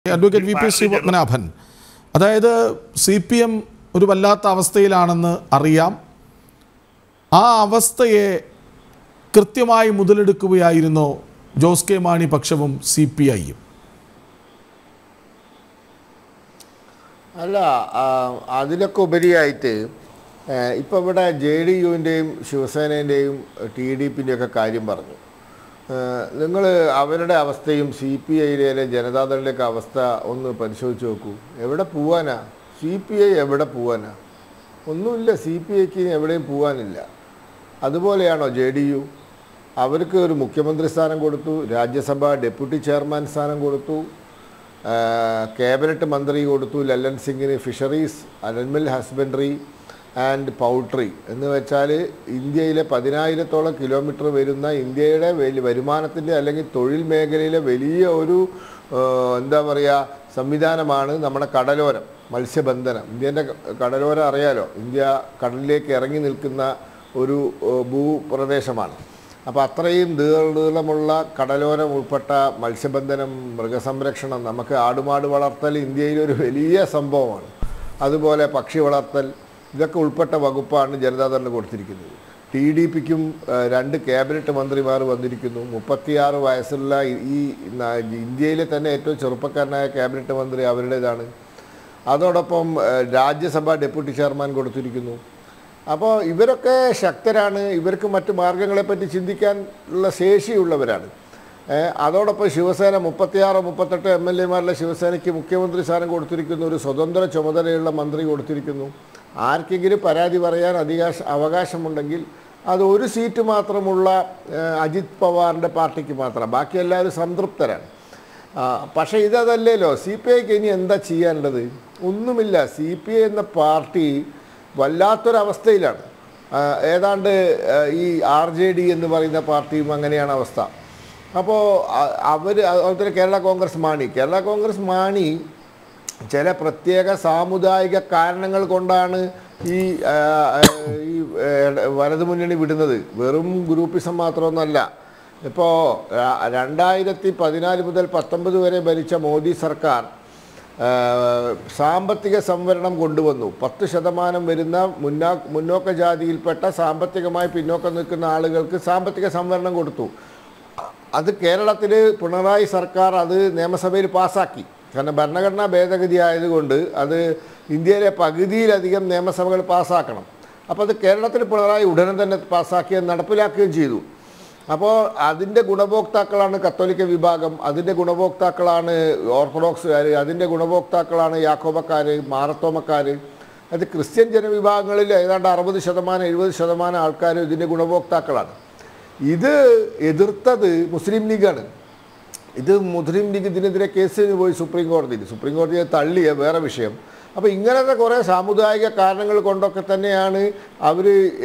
advocate V P Sreepadmanabhan അതായത് C P M ഒരു വല്ലാത്ത അവസ്ഥയിലാണെന്ന് അറിയാം ആ അവസ്ഥയെ കൃത്യമായി മുതലെടുക്കുകയായിരുന്നു ജോസ് കെ മാണി പക്ഷവും സി പി ഐയും അല്ല ആ, അതിലൊക്കെ ഉപരിയായിട്ട് ഇപ്പോൾ ഇവിടെ ജെ ഡി യുവിൻ്റെയും ശിവസേനേൻ്റെയും ടി ഡി പിൻ്റെയൊക്കെ കാര്യം പറഞ്ഞു നിങ്ങൾ അവരുടെ അവസ്ഥയും സി പി ഐയിലെ ജനതാദളിൻ്റെയൊക്കെ അവസ്ഥ ഒന്ന് പരിശോധിച്ച് നോക്കൂ എവിടെ പോവാനാ സി പി ഐ എവിടെ പോവാനാ ഒന്നുമില്ല സി പി ഐക്ക് എവിടെയും പോവാനില്ല അതുപോലെയാണോ ജെ ഡി യു അവർക്ക് ഒരു മുഖ്യമന്ത്രി സ്ഥാനം കൊടുത്തു രാജ്യസഭ ഡെപ്യൂട്ടി ചെയർമാൻ സ്ഥാനം കൊടുത്തു ആ, ക്യാബിനറ്റ് മന്ത്രി കൊടുത്തു ലല്ലൻ സിംഗിന് fisheries animal husbandry and poultry എന്ന് വെച്ചാൽ ഇന്ത്യയിലെ പതിനായിരത്തോളം കിലോമീറ്റർ വരുന്ന ഇന്ത്യയുടെ വലിയ വരുമാനത്തിൻ്റെ അല്ലെങ്കിൽ തൊഴിൽ മേഖലയിലെ വലിയ ഒരു ആ, എന്താ പറയുക സംവിധാനമാണ് നമ്മുടെ കടലോരം മത്സ്യബന്ധനം ഇന്ത്യൻ്റെ കടലോരം അറിയാലോ ഇന്ത്യ കടലിലേക്ക് ഇറങ്ങി നിൽക്കുന്ന ഒരു ഏഹ്, ഭൂപ്രദേശമാണ് അപ്പോൾ അത്രയും ദീർഘമുള്ള കടലോരം ഉൾപ്പെട്ട മത്സ്യബന്ധനം മൃഗസംരക്ഷണം നമുക്ക് ആടുമാട് വളർത്തൽ ഇന്ത്യയിൽ ഒരു വലിയ സംഭവമാണ് അതുപോലെ പക്ഷി വളർത്തൽ ഇതൊക്കെ ഉൾപ്പെട്ട വകുപ്പാണ് ജനതാദളിന് കൊടുത്തിരിക്കുന്നത് ടി ഡി പിക്കും രണ്ട് ക്യാബിനറ്റ് മന്ത്രിമാർ വന്നിരിക്കുന്നു മുപ്പത്തിയാറ് വയസ്സുള്ള ഈ- ഈ ന- ഇന്ത്യയിലെ തന്നെ ഏറ്റവും ചെറുപ്പക്കാരനായ ക്യാബിനറ്റ് മന്ത്രി അവരുടേതാണ് അതോടൊപ്പം ഏഹ്, രാജ്യസഭ ഡെപ്യൂട്ടി ചെയർമാൻ കൊടുത്തിരിക്കുന്നു അപ്പോൾ ഇവരൊക്കെ ശക്തരാണ് ഇവർക്ക് മറ്റു മാർഗങ്ങളെപ്പറ്റി ചിന്തിക്കാൻ ഉള്ള ശേഷിയുള്ളവരാണ് ഏഹ്, അതോടൊപ്പം ശിവസേന മുപ്പത്തിയാറ് മുപ്പത്തെട്ട് എം എൽ എമാരുടെ ശിവസേനയ്ക്ക് മുഖ്യമന്ത്രി സ്ഥാനം കൊടുത്തിരിക്കുന്നു ഒരു സ്വതന്ത്ര ചുമതലയുള്ള മന്ത്രി കൊടുത്തിരിക്കുന്നു ആർക്കെങ്കിലും പരാതി പറയാൻ അധികാശ അവകാശമുണ്ടെങ്കിൽ അത് ഒരു സീറ്റ് മാത്രമുള്ള ഏഹ്, അജിത് പവാറിൻ്റെ പാർട്ടിക്ക് മാത്രം ബാക്കി എല്ലാവരും സംതൃപ്തരാണ് ആ, പക്ഷേ ഇതല്ലല്ലോ സി പി ഐക്ക് ഇനി എന്താ ചെയ്യാനുള്ളത് ഒന്നുമില്ല സി പി ഐ എന്ന പാർട്ടി വല്ലാത്തൊരവസ്ഥയിലാണ് ആ, ഏതാണ്ട് ആ, ഈ ആർ ജെ ഡി എന്ന് പറയുന്ന പാർട്ടിയും അങ്ങനെയാണ് അവസ്ഥ അപ്പോൾ അവർ അതുപോലെ കേരള കോൺഗ്രസ് മാണി കേരള കോൺഗ്രസ് മാണി ചില പ്രത്യേക സാമുദായിക കാരണങ്ങൾ കൊണ്ടാണ് ഈ ആ, ആ, ഈ ആ, വലതു മുന്നണി വിടുന്നത് വെറും ഗ്രൂപ്പിസം മാത്രമൊന്നുമല്ല ഇപ്പോൾ രണ്ടായിരത്തി പതിനാല് മുതൽ പത്തൊമ്പത് വരെ ഭരിച്ച മോദി സർക്കാർ ആ, സാമ്പത്തിക സംവരണം കൊണ്ടുവന്നു പത്ത് ശതമാനം വരുന്ന മുന്നാ മുന്നോക്ക ജാതിയിൽപ്പെട്ട സാമ്പത്തികമായി പിന്നോക്കം നിൽക്കുന്ന ആളുകൾക്ക് സാമ്പത്തിക സംവരണം കൊടുത്തു അത് കേരളത്തിൽ പിണറായി സർക്കാർ അത് നിയമസഭയിൽ പാസ്സാക്കി കാരണം ഭരണഘടനാ ഭേദഗതി ആയതുകൊണ്ട് അത് ഇന്ത്യയിലെ പകുതിയിലധികം നിയമസഭകൾ പാസ്സാക്കണം അപ്പോൾ അത് കേരളത്തിൽ പിണറായി ഉടനെ തന്നെ പാസ്സാക്കുകയും നടപ്പിലാക്കുകയും ചെയ്തു അപ്പോൾ അതിൻ്റെ ഗുണഭോക്താക്കളാണ് കത്തോലിക്ക വിഭാഗം അതിൻ്റെ ഗുണഭോക്താക്കളാണ് ഓർത്തഡോക്സുകാർ അതിൻ്റെ ഗുണഭോക്താക്കളാണ് യാക്കോബക്കാർ മാറത്തോമക്കാർ അത് ക്രിസ്ത്യൻ ജനവിഭാഗങ്ങളിൽ ഏതാണ്ട് അറുപത് ശതമാനം എഴുപത് ശതമാനം ആൾക്കാർ ഇതിൻ്റെ ഗുണഭോക്താക്കളാണ് ഇത് എതിർത്തത് മുസ്ലിം ലീഗാണ് ഇത് മുസ്ലിം ലീഗ് ഇതിനെതിരെ കേസിന് പോയി സുപ്രീം കോടതിയിൽ സുപ്രീം കോടതിയെ തള്ളിയ വേറെ വിഷയം അപ്പോൾ ഇങ്ങനത്തെ കുറേ സാമുദായിക കാരണങ്ങൾ കൊണ്ടൊക്കെ തന്നെയാണ് അവർ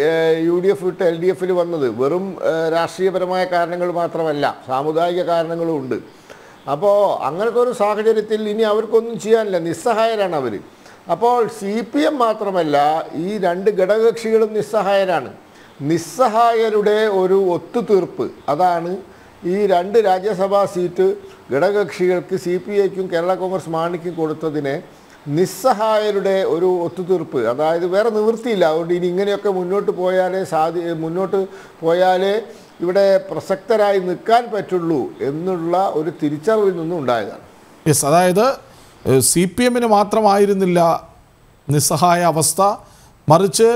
യു ഡി എഫ് വിട്ട് എൽ ഡി എഫിൽ വന്നത് വെറും ഏഹ്, രാഷ്ട്രീയപരമായ കാരണങ്ങൾ മാത്രമല്ല സാമുദായിക കാരണങ്ങളും ഉണ്ട് അപ്പോൾ അങ്ങനത്തെ ഒരു സാഹചര്യത്തിൽ ഇനി അവർക്കൊന്നും ചെയ്യാനില്ല നിസ്സഹായരാണ് അവർ അപ്പോൾ സി പി എം മാത്രമല്ല ഈ രണ്ട് ഘടകകക്ഷികളും നിസ്സഹായരാണ് നിസ്സഹായരുടെ ഒരു ഒത്തുതീർപ്പ് അതാണ് ഈ രണ്ട് രാജ്യസഭാ സീറ്റ് ഘടകകക്ഷികൾക്ക് സി പി ഐക്കും കേരള കോൺഗ്രസ് മാണിക്കും കൊടുത്തതിനെ നിസ്സഹായരുടെ ഒരു ഒത്തുതീർപ്പ് അതായത് വേറെ നിവൃത്തിയില്ല അതുകൊണ്ട് ഇനി ഇങ്ങനെയൊക്കെ മുന്നോട്ട് പോയാലേ സാധി മുന്നോട്ട് പോയാലേ ഇവിടെ പ്രസക്തരായി നിൽക്കാൻ പറ്റുള്ളൂ എന്നുള്ള ഒരു തിരിച്ചറിവിൽ നിന്നും ഉണ്ടായതാണ് യെസ് അതായത് സി പി എമ്മിന് മാത്രമായിരുന്നില്ല നിസ്സഹായ അവസ്ഥ മറിച്ച്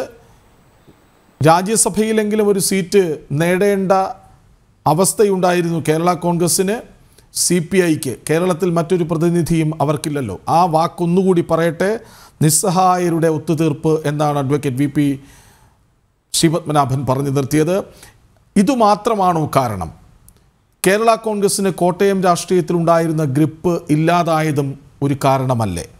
രാജ്യസഭയിലെങ്കിലും ഒരു സീറ്റ് നേടേണ്ട അവസ്ഥയുണ്ടായിരുന്നു കേരള കോൺഗ്രസ്സിന് സി പി ഐക്ക് കേരളത്തിൽ മറ്റൊരു പ്രതിനിധിയും അവർക്കില്ലല്ലോ ആ വാക്കൊന്നുകൂടി പറയട്ടെ നിസ്സഹായരുടെ ഒത്തുതീർപ്പ് എന്നാണ് അഡ്വക്കേറ്റ് വി പി ശ്രീപത്മനാഭൻ പറഞ്ഞു നിർത്തിയത് ഇതുമാത്രമാണോ കാരണം കേരള കോൺഗ്രസ്സിന് കോട്ടയം രാഷ്ട്രീയത്തിലുണ്ടായിരുന്ന ഗ്രിപ്പ് ഇല്ലാതായതും ഒരു കാരണമല്ലേ